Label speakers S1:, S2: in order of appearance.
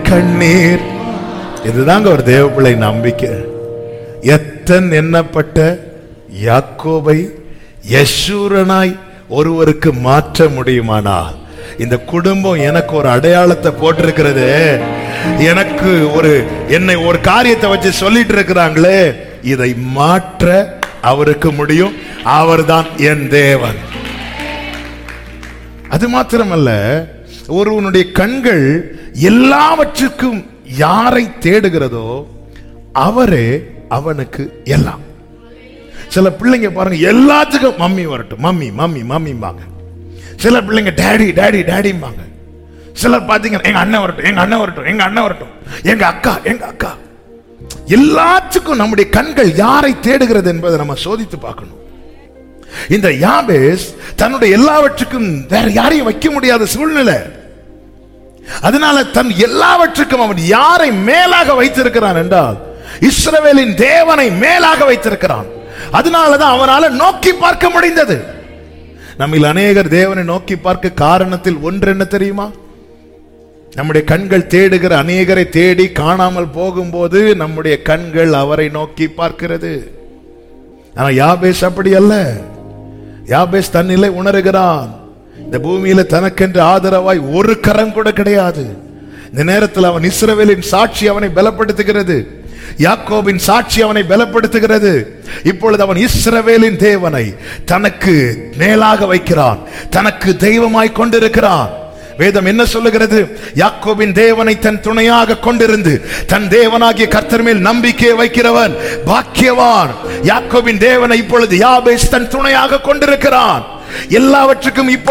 S1: கண்ணீர் இதுதாங்க ஒரு தேவப்பிள்ளை நம்பிக்கை எத்தன் எண்ணப்பட்ட யாக்கோபை யசூரனாய் ஒருவருக்கு மாற்ற முடியுமானால் இந்த குடும்பம் எனக்கு ஒரு அடையாளத்தை போட்டிருக்கிறது எனக்கு ஒரு என்னை ஒரு காரியத்தை வச்சு சொல்லிட்டு இருக்கிறாங்களே இதை மாற்ற அவருக்கு முடியும் அவர்தான் என் தேவன் அது மாத்திரமல்ல ஒருவனுடைய கண்கள் எல்லாவற்றுக்கும் யாரை தேடுகிறதோ அவரே அவனுக்கு எல்லாம் சில பிள்ளைங்க பாருங்க எல்லாத்துக்கும் மம்மி வரட்டும் மம்மி மம்மி மம்மிம்பாங்க சில பிள்ளைங்க டேடி டேடி டேடிம்பாங்க சிலர் பாத்தீங்கன்னா எங்க அண்ணன் வரட்டும் எங்க அண்ணன் வரட்டும் எங்க அண்ணன் வரட்டும் எங்க அக்கா எங்க அக்கா எல்லாத்துக்கும் நம்முடைய கண்கள் யாரை தேடுகிறது என்பதை நம்ம சோதித்து பார்க்கணும் இந்த யாபேஸ் தன்னுடைய எல்லாவற்றுக்கும் வேற யாரையும் வைக்க முடியாத சூழ்நிலை அதனால தன் எல்லாவற்றுக்கும் அவன் யாரை மேலாக வைத்திருக்கிறான் என்றால் இஸ்ரவேலின் தேவனை மேலாக வைத்திருக்கிறான் அதனாலதான் அவனால நோக்கி பார்க்க முடிந்தது நம்மில் அநேகர் தேவனை நோக்கி பார்க்க காரணத்தில் ஒன்று என்ன தெரியுமா நம்முடைய கண்கள் தேடுகிற அநேகரை தேடி காணாமல் போகும்போது நம்முடைய கண்கள் அவரை நோக்கி பார்க்கிறது ஆனா யாபேஸ் அப்படி அல்ல யாபேஸ் தன்னிலை உணர்கிறான் இந்த பூமியில தனக்கென்று ஆதரவாய் ஒரு கரம் கூட கிடையாது இந்த நேரத்தில் அவன் இஸ்ரவேலின் சாட்சி அவனை பலப்படுத்துகிறது யாக்கோபின் சாட்சி அவனை பலப்படுத்துகிறது இப்பொழுது அவன் இஸ்ரவேலின் தேவனை தனக்கு மேலாக வைக்கிறான் தனக்கு தெய்வமாய் கொண்டிருக்கிறான் வேதம் என்ன சொல்லுகிறது யாக்கோபின் தேவனை தன் துணையாக கொண்டிருந்து தன் தேவனாகிய கர்த்தர் மேல் நம்பிக்கையை வைக்கிறவன் பாக்கியவான் யாக்கோபின் தேவனை இப்பொழுது யாபேஸ் தன் துணையாக கொண்டிருக்கிறான் எல்லாவற்றுக்கும் இப்பொழுது